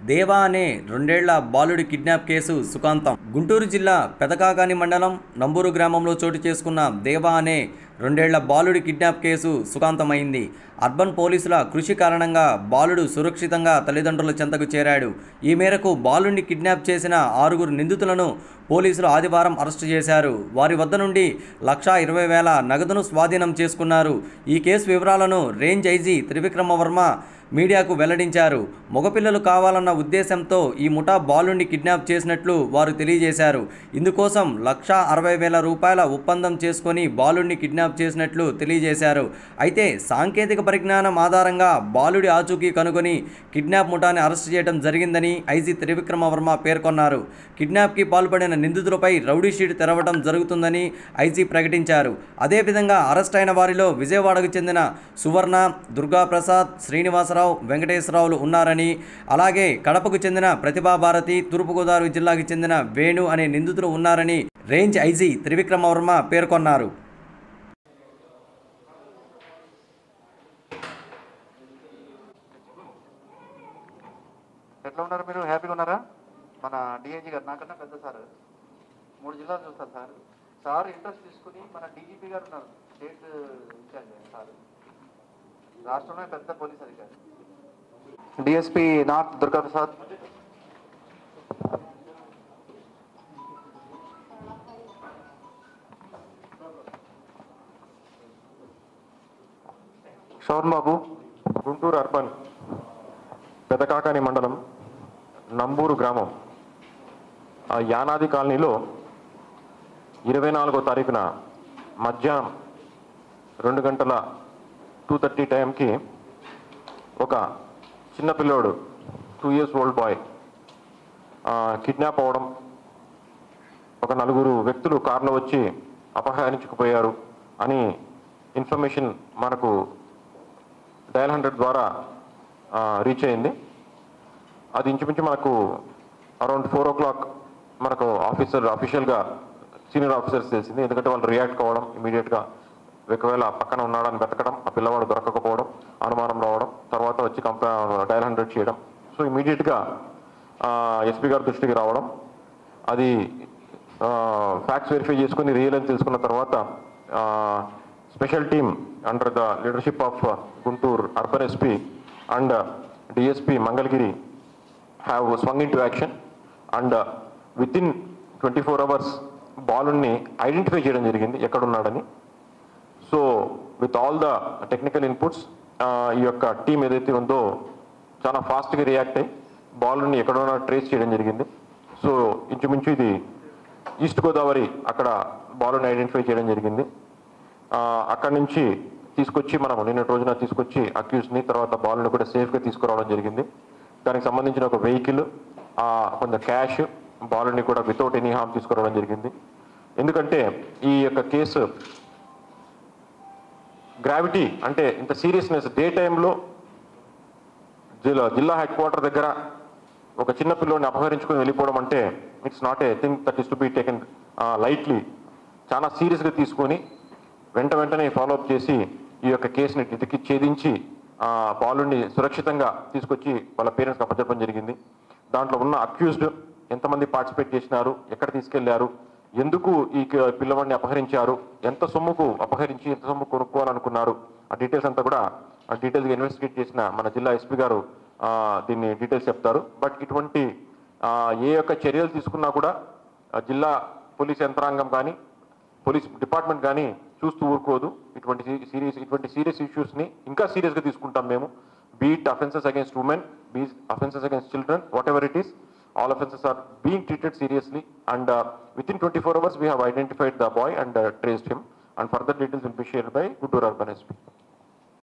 దేవా అనే రెండేళ్ల బాలుడి కిడ్నాప్ కేసు సుఖాంతం గుంటూరు జిల్లా పెదకాకాని మండలం నంబూరు గ్రామంలో చోటు చేసుకున్న దేవా అనే రెండేళ్ల బాలుడి కిడ్నాప్ కేసు సుఖాంతమైంది అర్బన్ పోలీసుల కృషి కారణంగా బాలుడు సురక్షితంగా తల్లిదండ్రుల చెంతకు చేరాడు ఈ మేరకు బాలుడిని కిడ్నాప్ చేసిన ఆరుగురు నిందితులను పోలీసులు ఆదివారం అరెస్టు చేశారు వారి వద్ద నుండి లక్షా ఇరవై వేల నగదును స్వాధీనం చేసుకున్నారు ఈ కేసు వివరాలను రేంజ్ ఐజీ త్రివిక్రమ వర్మ మీడియాకు వెల్లడించారు మగపిల్లలు కావాలన్న ఉద్దేశంతో ఈ ముఠా బాలుని కిడ్నాప్ చేసినట్లు వారు తెలియజేశారు ఇందుకోసం లక్షా అరవై వేల రూపాయల ఒప్పందం చేసుకొని బాలుడిని కిడ్నాప్ చేసినట్లు తెలియజేశారు అయితే సాంకేతిక పరిజ్ఞానం ఆధారంగా బాలుడి ఆచూకీ కనుగొని కిడ్నాప్ ముఠాని అరెస్ట్ చేయడం జరిగిందని ఐజీ త్రివిక్రమ వర్మ పేర్కొన్నారు కిడ్నాప్కి పాల్పడిన నిందితులపై రౌడీ షీట్ తెరవడం జరుగుతుందని ఐజీ ప్రకటించారు అదేవిధంగా అరెస్ట్ అయిన వారిలో విజయవాడకు చెందిన సువర్ణ దుర్గాప్రసాద్ శ్రీనివాసరావు వెంకటేశ్వరరావులు ఉన్నారని అలాగే కడపకు చెందిన ప్రతిభా భారతి తూర్పుగోదావరి జిల్లాకు చెందిన వేణు అనే నిందితులు ఉన్నారని రేంజ్ ఐజీ త్రివిక్రమ వర్మ పేర్కొన్నారు ఎట్లా ఉన్నారు మీరు హ్యాపీగా ఉన్నారా మన డిఐజీ గారు నాకన్నా పెద్ద సార్ మూడు జిల్లాలు చూస్తారు సార్ సార్ ఇంట్రెస్ట్ తీసుకుని మన డీజీపీ గారు ఉన్నారు స్టేట్ ఇన్ఛార్జ్ సార్ రాష్ట్రంలో పెద్ద పోలీస్ అధికారి D S P north Durga Prasad Sobhan Babu Guntur urban Pedakakani మండలం నంబూరు గ్రామం ఆ యానాది కాలనీలో ఇరవై నాలుగో తారీఖున మధ్యాహ్నం రెండు గంటల టూ థర్టీ టైంకి ఒక చిన్న పిల్లోడు two years old boy kidnap అవ్వడం ఒక నలుగురు వ్యక్తులు కారులో వచ్చి అపహరించుకుపోయారు అని ఇన్ఫర్మేషన్ మనకు డయల్ హండ్రెడ్ ద్వారా రీచ్ అయింది అది ఇంచుమించు మనకు అరౌండ్ ఫోర్ ఓ క్లాక్ మనకు ఆఫీసర్ అఫీషియల్గా సీనియర్ ఆఫీసర్స్ తెలిసింది ఎందుకంటే వాళ్ళు రియాక్ట్ కావడం ఇమీడియట్గా ఒకవేళ పక్కన ఉన్నాడని వెతకడం ఆ పిల్లవాడు దొరకకపోవడం అనుమానం రావడం తర్వాత వచ్చి కంప డయల్ హండ్రెడ్ చేయడం సో ఇమీడియట్గా ఎస్పీ గారి దృష్టికి రావడం అది ఫ్యాక్ట్స్ వెరిఫై చేసుకుని రియల్ అని తెలుసుకున్న తర్వాత special team under the leadership of Guntur urban S P and D S P Mangalagiri have swung into action and within twenty four hours బాలుని ఐడెంటిఫై చేయడం జరిగింది ఎక్కడున్నాడని so with all the technical inputs ఈ యొక్క టీం ఏదైతే ఉందో చాలా ఫాస్ట్గా రియాక్ట్ అయ్యి బాల్ని ఎక్కడున్నా ట్రేస్ చేయడం జరిగింది సో ఇంచుమించు ఇది ఈస్ట్ గోదావరి అక్కడ బాలుని ఐడెంటిఫై చేయడం జరిగింది ఆ, అక్కడి నుంచి తీసుకొచ్చి మనం నిన్నటి రోజున తీసుకొచ్చి అక్యూస్ని తర్వాత బాలుని కూడా సేఫ్గా తీసుకురావడం జరిగింది దానికి సంబంధించిన ఒక వెహికల్ కొంచెం క్యాష్ బాలుని కూడా వితౌట్ ఎనీ హామ్ తీసుకురావడం జరిగింది ఎందుకంటే ఈ యొక్క కేసు గ్రావిటీ అంటే ఇంత సీరియస్నెస్ డే టైంలో జిల్లా జిల్లా హెడ్ క్వార్టర్ దగ్గర ఒక చిన్న పిల్లోని అపహరించుకొని వెళ్ళిపోవడం అంటే it's not a thing that is to be taken lightly చాలా సీరియస్గా తీసుకొని వెంట వెంటనే ఫాలోఅప్ చేసి ఈ యొక్క కేసుని ఇతికి ఛేదించి ఆ, బాలుని సురక్షితంగా తీసుకొచ్చి వాళ్ళ పేరెంట్స్కి అప్పచెప్పడం జరిగింది దాంట్లో ఉన్న అక్యూజ్డ్ ఎంతమంది పార్టిసిపేట్ చేసినారు ఎక్కడ తీసుకెళ్లారు ఎందుకు ఈ క- పిల్లవాడిని అపహరించారు ఎంత సొమ్ముకు అపహరించి ఎంత సొమ్ము కొనుక్కోవాలనుకున్నారు ఆ డీటెయిల్స్ అంతా కూడా ఆ డీటెయిల్స్గా ఇన్వెస్టిగేట్ చేసిన మన జిల్లా ఎస్పీ గారు ఆ, దీన్ని డీటెయిల్స్ చెప్తారు బట్ ఇటువంటి ఆ, ఏ యొక్క చర్యలు తీసుకున్నా కూడా ఆ, జిల్లా పోలీస్ యంత్రాంగం కానీ పోలీస్ డిపార్ట్మెంట్ కానీ చూస్తూ ఊరుకోదు ఇటువంటి సీరియస్ ఇటువంటి సీరియస్ ఇష్యూస్ని ఇంకా సీరియస్గా తీసుకుంటాం మేము be it offences against women be offences against children whatever it is all offences are being treated seriously and uh, within 24 hours we have identified the boy and uh, traced him and further details will be shared by Guttur Urban SP.